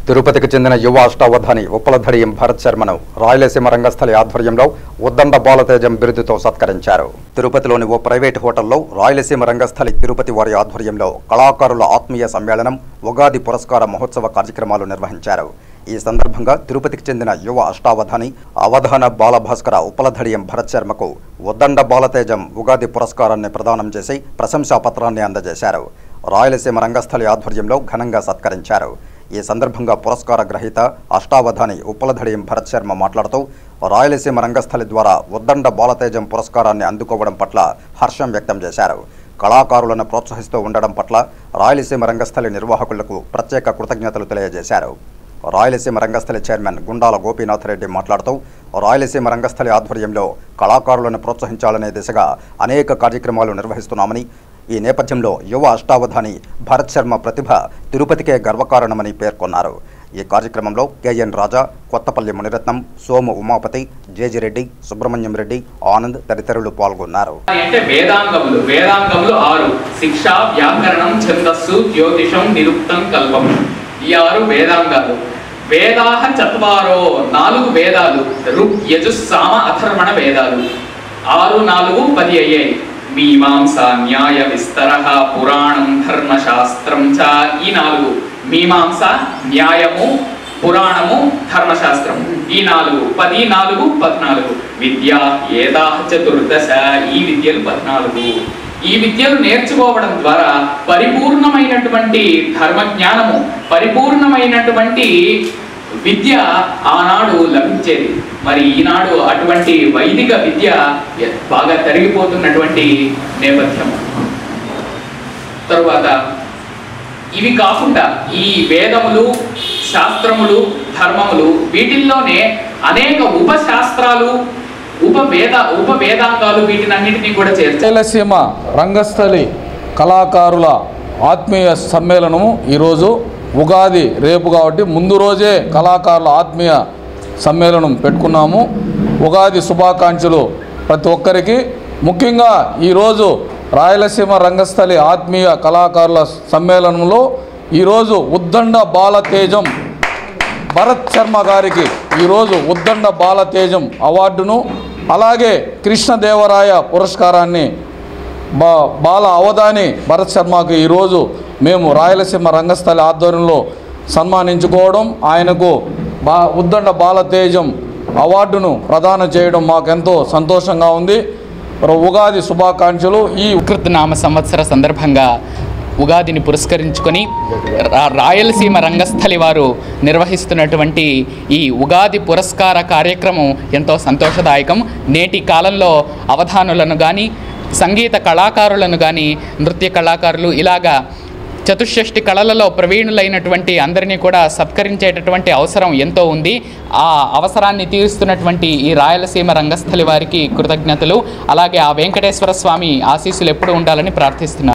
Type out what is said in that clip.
తిరుపతికి చెందిన యువ అష్టావధాని ఉప్పలధడియం భరత్ శర్మను రాయలసీమ రంగస్థలి ఆధ్వర్యంలో ఉద్దండ బాలతేజం బిరుదుతో సత్కరించారు తిరుపతిలోని ఓ ప్రైవేట్ హోటల్లో రాయలసీమ రంగస్థలి తిరుపతి వారి ఆధ్వర్యంలో కళాకారుల ఆత్మీయ సమ్మేళనం ఉగాది పురస్కార మహోత్సవ కార్యక్రమాలు నిర్వహించారు ఈ సందర్భంగా తిరుపతికి చెందిన యువ అష్టావధాని అవధాన బాలభాస్కర ఉప్పలధడియం భరత్ శర్మకు ఉద్దండ బాలతేజం ఉగాది పురస్కారాన్ని ప్రదానం చేసి ప్రశంసా పత్రాన్ని అందజేశారు రాయలసీమ రంగస్థలి ఆధ్వర్యంలో ఘనంగా సత్కరించారు ఈ సందర్భంగా పురస్కార గ్రహీత అష్టావధాని ఉప్పలధడియం భరత్ శర్మ మాట్లాడుతూ రాయలసీమ రంగస్థలి ద్వారా ఉద్దండ బాలతేజం పురస్కారాన్ని అందుకోవడం పట్ల హర్షం వ్యక్తం చేశారు కళాకారులను ప్రోత్సహిస్తూ ఉండడం పట్ల రాయలసీమ రంగస్థలి నిర్వాహకులకు ప్రత్యేక కృతజ్ఞతలు తెలియజేశారు రాయలసీమ రంగస్థలి చైర్మన్ గుండాల గోపీనాథ్ రెడ్డి మాట్లాడుతూ రాయలసీమ రంగస్థలి ఆధ్వర్యంలో కళాకారులను ప్రోత్సహించాలనే దిశగా అనేక కార్యక్రమాలు నిర్వహిస్తున్నామని ఈ నేపథ్యంలో యువ అష్టావధాని భరత్ శర్మ ప్రతిభ తిరుపతికే గర్వకారణమని పేర్కొన్నారు ఈ కార్యక్రమంలో కేఎన్ రాజా కొత్తపల్లి మునిరత్నం సోము ఉమాపతి జేజిరెడ్డి సుబ్రహ్మణ్యం రెడ్డి ఆనంద్ తదితరులు పాల్గొన్నారు అంటే వేదాంగములు వేదాంగములు ఆరు శిక్ష వ్యాకరణం ఛందస్సు జ్యోతిషం నిరుక్తం కల్పం ఈ ఆరు వేదాంగాలు వేదాహ చత్వారో నాలుగు వేదాలు రుక్ యజుస్ సామ అథర్వణ వేదాలు ఆరు నాలుగు పది అయ్యాయి మీమాంస న్యాయ విస్తర పురాణం ధర్మశాస్త్రం చ ఈ నాలుగు మీమాంస న్యాయము పురాణము ధర్మశాస్త్రం ఈ నాలుగు పది నాలుగు పద్నాలుగు విద్య ఏదా చతుర్దశ ఈ విద్యలు పద్నాలుగు ఈ విద్యలు నేర్చుకోవడం ద్వారా పరిపూర్ణమైనటువంటి ధర్మ జ్ఞానము పరిపూర్ణమైనటువంటి విద్య ఆనాడు లభించేది మరి ఈనాడు అటువంటి వైదిక విద్య బాగా తరిగిపోతున్నటువంటి నేపథ్యం తరువాత ఇవి కాకుండా ఈ వేదములు శాస్త్రములు ధర్మములు వీటిల్లోనే అనేక ఉపశాస్త్రాలు ఉపవేద ఉపవేదాంగాలు వీటినన్నిటినీ కూడా చేర్చారు రాయలసీమ రంగస్థలి కళాకారుల ఆత్మీయ సమ్మేళనము ఈరోజు ఉగాది రేపు కాబట్టి ముందు రోజే కళాకారుల ఆత్మీయ సమ్మేళనం పెట్టుకున్నాము ఉగాది శుభాకాంక్షలు ప్రతి ఒక్కరికి ముఖ్యంగా ఈరోజు రాయలసీమ రంగస్థలి ఆత్మీయ కళాకారుల సమ్మేళనంలో ఈరోజు ఉద్దండ బాలతేజం భరత్ శర్మ గారికి ఈరోజు ఉద్దండ బాలతేజం అవార్డును అలాగే కృష్ణదేవరాయ పురస్కారాన్ని బా బాల అవధాని భరత్ శర్మకు ఈరోజు మేము రాయలసీమ రంగస్థలి ఆధ్వర్యంలో సన్మానించుకోవడం ఆయనకు బా ఉద్దండ బాలతేజం అవార్డును ప్రదానం చేయడం మాకెంతో సంతోషంగా ఉంది ఉగాది శుభాకాంక్షలు ఈ నామ సంవత్సర సందర్భంగా ఉగాదిని పురస్కరించుకొని రా- రాయలసీమ రంగస్థలి వారు నిర్వహిస్తున్నటువంటి ఈ ఉగాది పురస్కార కార్యక్రమం ఎంతో సంతోషదాయకం నేటి కాలంలో అవధానులను కానీ సంగీత కళాకారులను కానీ నృత్య కళాకారులు ఇలాగా చతుషష్టి కళలలో ప్రవీణులైనటువంటి అందరినీ కూడా సత్కరించేటటువంటి అవసరం ఎంతో ఉంది ఆ అవసరాన్ని తీరుస్తున్నటువంటి ఈ రాయలసీమ రంగస్థలి వారికి కృతజ్ఞతలు అలాగే ఆ వెంకటేశ్వర స్వామి ఆశీస్సులు ఎప్పుడు ఉండాలని ప్రార్థిస్తున్నాను